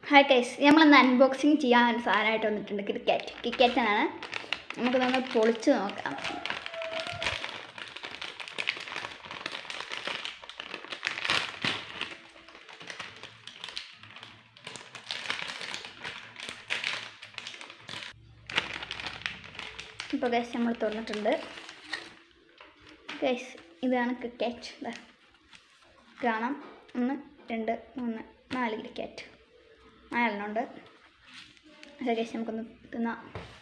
Hi കൈസ് നമ്മളിന്ന് unboxing ചെയ്യാൻ ഒരു സാധനമായിട്ട് വന്നിട്ടുണ്ട് ക്രിക്കറ്റ് ക്രിക്കറ്റാണ് നമുക്ക് നമ്മൾ പൊളിച്ച് നോക്കാം ഇപ്പോൾ ഗൈസ് നമ്മൾ തുറന്നിട്ടുണ്ട് ഗൈസ് ഇതാണ് ക്രിക്കറ്റ് ഇതാ കാണാം ഒന്ന് രണ്ട് മൂന്ന് നാല് ക്രിക്കറ്റ് നാലെണ്ണം ഉണ്ട് അത് ഗൈസ് നമുക്കൊന്ന് തിന്നാം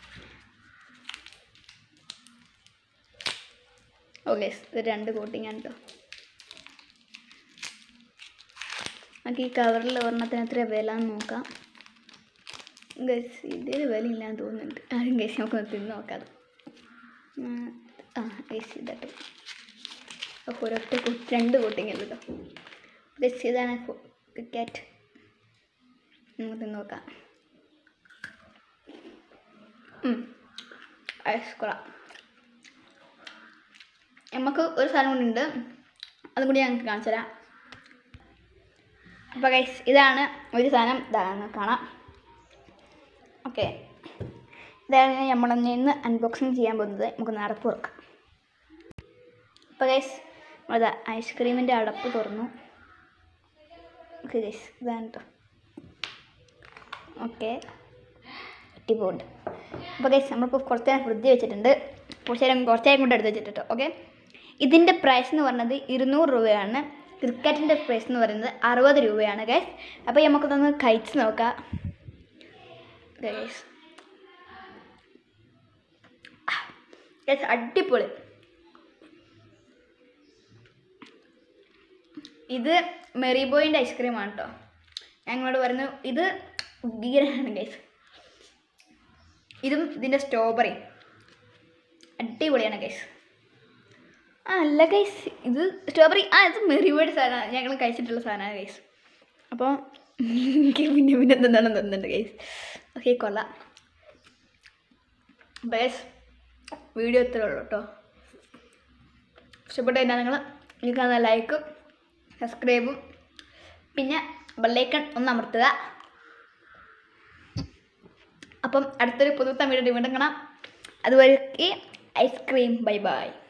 ഓ ഗൈസ് ഇത് രണ്ട് കോട്ടിങ് ആണ് കേട്ടോ നമുക്ക് ഈ കവറിൽ ഒരെണ്ണത്തിന് എത്ര വില എന്ന് നോക്കാം ഗൈസ് ഇതിൽ വില ഇല്ലാന്ന് തോന്നുന്നുണ്ട് ആരും ഗൈസ് നമുക്കൊന്ന് തിന്ന് നോക്കാം ഉം, ആ ഗൈസ് ഇതാട്ടോ അപ്പോൾ ഒരൊറ്റ കു- രണ്ട് കോട്ടിങ് ഉണ്ട് കേട്ടോ ഗൈസ് ഇതാണ് ക്രിക്കറ്റ് നമുക്ക് തിന്ന് നോക്കാം ഉം. ഐസ് കൊള്ളാം നമുക്ക് ഒരു സാധനം കൂടി ഉണ്ട് അതും കൂടി ഞങ്ങൾക്ക് കാണിച്ചു തരാം അപ്പോൾ ഗൈസ് ഇതാണ് ഒരു സാധനം ഇതാണ് കാണാം ഓക്കെ ഇതാണ് നമ്മൾ ഇന്ന് അൺബോക്സിങ് ചെയ്യാൻ പോകുന്നത് നമുക്ക് അടപ്പ് തുറക്കാം അപ്പോൾ ഗൈസ് നമ്മളത് ഐസ്ക്രീമിൻ്റെ അടപ്പ് തുറന്നു ഓക്കെ ഗൈസ് ഇതാണ് കേട്ടോ ഓക്കെ അടിപൊളി അപ്പോൾ ഗൈസ് നമ്മളിപ്പോൾ കുറച്ച് നേരം ഫ്രിഡ്ജ് വെച്ചിട്ടുണ്ട് കുറച്ച് നേരം കുറച്ച് നേരം കൊണ്ട് എടുത്ത് വെച്ചിട്ടുണ്ട് ഓക്കെ ഇതിൻ്റെ പ്രൈസ് എന്ന് പറയുന്നത് ഇരുന്നൂറ് രൂപയാണ് ക്രിക്കറ്റിൻ്റെ പ്രൈസ് എന്ന് പറയുന്നത് അറുപത് രൂപയാണ് ഗൈസ് അപ്പോൾ നമുക്കിതൊന്ന് കഴിച്ച് നോക്കാം ഗൈസ് ഗൈസ് അടിപൊളി ഇത് മെറിബോയിൻ്റെ ഐസ്ക്രീമാണ് കേട്ടോ ഞങ്ങളോട് പറഞ്ഞു ഇത് ഉഗ്ഗീരനാണ് ഗൈസ് ഇതും ഇതിൻ്റെ സ്ട്രോബെറി അടിപൊളിയാണ് ഗൈസ് ആ അല്ല ഗൈസ് ഇത് സ്ട്രോബെറി ആ ഇത് മെറിബോയുടെ സാധനമാണ് ഞങ്ങൾ കഴിച്ചിട്ടുള്ള സാധനമാണ് ഗൈസ് അപ്പോൾ എനിക്ക് പിന്നെ പിന്നെ എന്തെന്നാണ് തോന്നുന്നുണ്ട് ഗൈസ് ഓക്കെ കൊള്ളാം ബേസ് വീഡിയോ ഇത്രേ ഉള്ളൂ കേട്ടോ ഇഷ്ടപ്പെട്ട കഴിഞ്ഞാൽ നിങ്ങൾ ഈ കാണുന്ന ലൈക്കും സബ്സ്ക്രൈബും പിന്നെ ബെല്ലൈക്കൺ ഒന്ന് അമർത്തുക അപ്പം അടുത്തൊരു പുതുത്ത വീഡിയോ വീണ്ടും കാണാം അതുവരെ ഐസ്ക്രീം ബൈ ബൈ